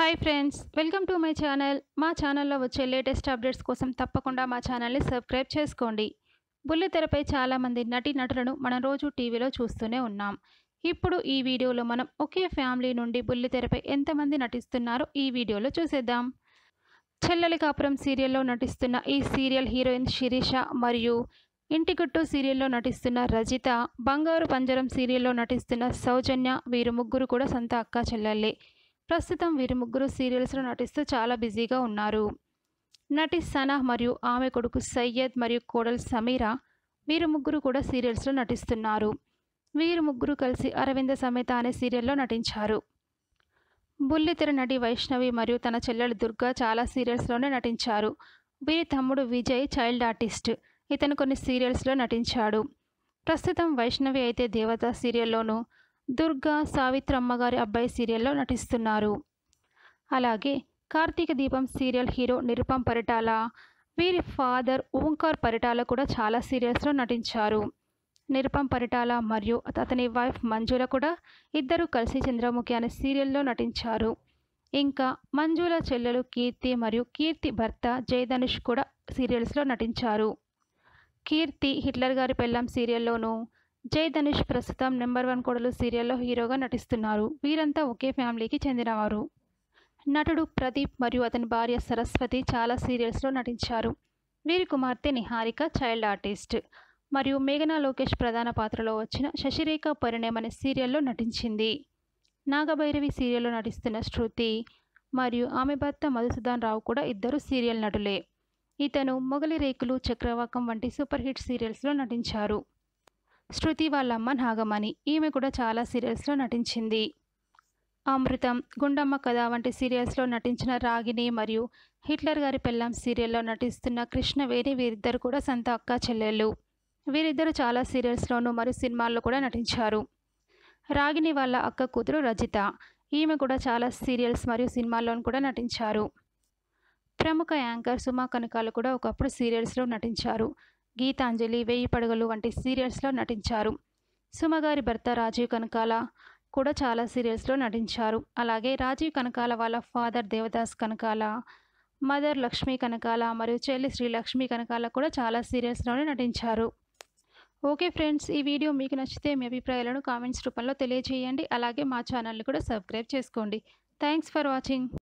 hi friends welcome to my channel మా ఛానల్లో వచ్చే లేటెస్ట్ అప్డేట్స్ కోసం తప్పకుండా మా ఛానల్ని సబ్స్క్రైబ్ చేసుకోండి బుల్లితెరపై చాలామంది నటీ నటులను మనం రోజు టీవీలో చూస్తూనే ఉన్నాం ఇప్పుడు ఈ వీడియోలో మనం ఒకే ఫ్యామిలీ నుండి బుల్లితెరపై ఎంతమంది నటిస్తున్నారో ఈ వీడియోలో చూసేద్దాం చెల్లెలి కాపురం సీరియల్లో నటిస్తున్న ఈ సీరియల్ హీరోయిన్ శిరీష మరియు ఇంటి గుట్టు సీరియల్లో నటిస్తున్న రజిత బంగారు పంజరం సీరియల్లో నటిస్తున్న సౌజన్య వీరు ముగ్గురు కూడా సొంత అక్క చెల్లెళ్ళే ప్రస్తుతం వీరి ముగ్గురు సీరియల్స్లో నటిస్తూ చాలా బిజీగా ఉన్నారు నటి సనా మరియు ఆమె కొడుకు సయ్యద్ మరియు కోడలు సమీర వీరు ముగ్గురు కూడా సీరియల్స్లో నటిస్తున్నారు వీరు ముగ్గురు కలిసి అరవింద సమేత అనే సీరియల్లో నటించారు బుల్లితెర నటి వైష్ణవి మరియు తన చెల్లెలు దుర్గా చాలా సీరియల్స్లోనే నటించారు వీరి తమ్ముడు విజయ్ చైల్డ్ ఆర్టిస్ట్ ఇతను కొన్ని సీరియల్స్లో నటించాడు ప్రస్తుతం వైష్ణవి అయితే దేవత సీరియల్లోనూ దుర్గా సావిత్రమ్మ గారి అబ్బాయి సీరియల్లో నటిస్తున్నారు అలాగే కార్తీక దీపం సీరియల్ హీరో నిరుపం పరిటాల వీరి ఫాదర్ ఓంకార్ పరిటాల కూడా చాలా సీరియల్స్లో నటించారు నిరుపం పరిటాల మరియు అతని వైఫ్ మంజుల కూడా ఇద్దరు కలిసి చంద్రముఖి అనే సీరియల్లో నటించారు ఇంకా మంజుల చెల్లెలు కీర్తి మరియు కీర్తి భర్త జయధనుష్ కూడా సీరియల్స్లో నటించారు కీర్తి హిట్లర్ గారి పెళ్ళం సీరియల్లోనూ జై ధనుష్ ప్రస్తుతం నెంబర్ వన్ కొడలు సీరియల్లో హీరోగా నటిస్తున్నారు వీరంతా ఒకే ఫ్యామిలీకి చెందినవారు నటుడు ప్రదీప్ మరియు అతని భార్య సరస్వతి చాలా సీరియల్స్లో నటించారు వీరి కుమార్తె నిహారిక చైల్డ్ ఆర్టిస్ట్ మరియు మేఘనా లోకేష్ ప్రధాన పాత్రలో వచ్చిన శశిరేఖ పరిణయం అనే సీరియల్లో నటించింది నాగభైరవి సీరియల్లో నటిస్తున్న శృతి మరియు ఆమె భర్త మధుసూదన్ రావు కూడా ఇద్దరు సీరియల్ నటులే ఇతను మొగలి రేకులు చక్రవాకం వంటి సూపర్ హిట్ సీరియల్స్లో నటించారు శృతి వాళ్ళమ్మ నాగమణి ఈమె కూడా చాలా సీరియల్స్లో నటించింది అమృతం గుండమ్మ కథ వంటి సీరియల్స్లో నటించిన రాగిణి మరియు హిట్లర్ గారి పెళ్ళాం సీరియల్లో నటిస్తున్న కృష్ణవేణి వీరిద్దరు కూడా సొంత అక్క చెల్లెళ్ళు వీరిద్దరు చాలా సీరియల్స్లోనూ మరియు సినిమాల్లో కూడా నటించారు రాగిణి వాళ్ళ అక్క కూతురు రజిత ఈమె కూడా చాలా సీరియల్స్ మరియు సినిమాల్లోనూ కూడా నటించారు ప్రముఖ యాంకర్ సుమా కనకాలు కూడా ఒకప్పుడు సీరియల్స్లో నటించారు గీతాంజలి వెయ్యి పడగలు వంటి సీరియల్స్లో నటించారు సుమగారి భర్త రాజీవ్ కనకాల కూడా చాలా సీరియల్స్లో నటించారు అలాగే రాజీవ్ కనకాల వాళ్ళ ఫాదర్ దేవదాస్ కనకాల మదర్ లక్ష్మీ కనకాల మరియు చెల్లి శ్రీ లక్ష్మీ కనకాల కూడా చాలా సీరియల్స్లోనే నటించారు ఓకే ఫ్రెండ్స్ ఈ వీడియో మీకు నచ్చితే మీ అభిప్రాయాలను కామెంట్స్ రూపంలో తెలియజేయండి అలాగే మా ఛానల్ని కూడా సబ్స్క్రైబ్ చేసుకోండి థ్యాంక్స్ ఫర్ వాచింగ్